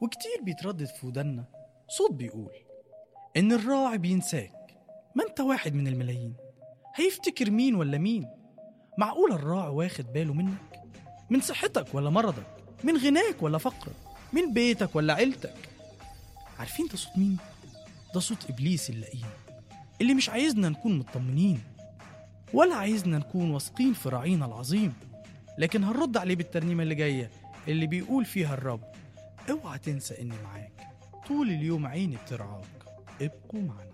وكتير بيتردد في ودنا صوت بيقول إن الراعي بينساك ما أنت واحد من الملايين هيفتكر مين ولا مين معقول الراعي واخد باله منك من صحتك ولا مرضك من غناك ولا فقرك من بيتك ولا عيلتك عارفين ده صوت مين؟ ده صوت إبليس اللئيم اللي مش عايزنا نكون مطمنين ولا عايزنا نكون واثقين في راعينا العظيم لكن هنرد عليه بالترنيمة اللي جاية اللي بيقول فيها الرب اوعى تنسى اني معاك طول اليوم عيني بترعاك ابقوا معنا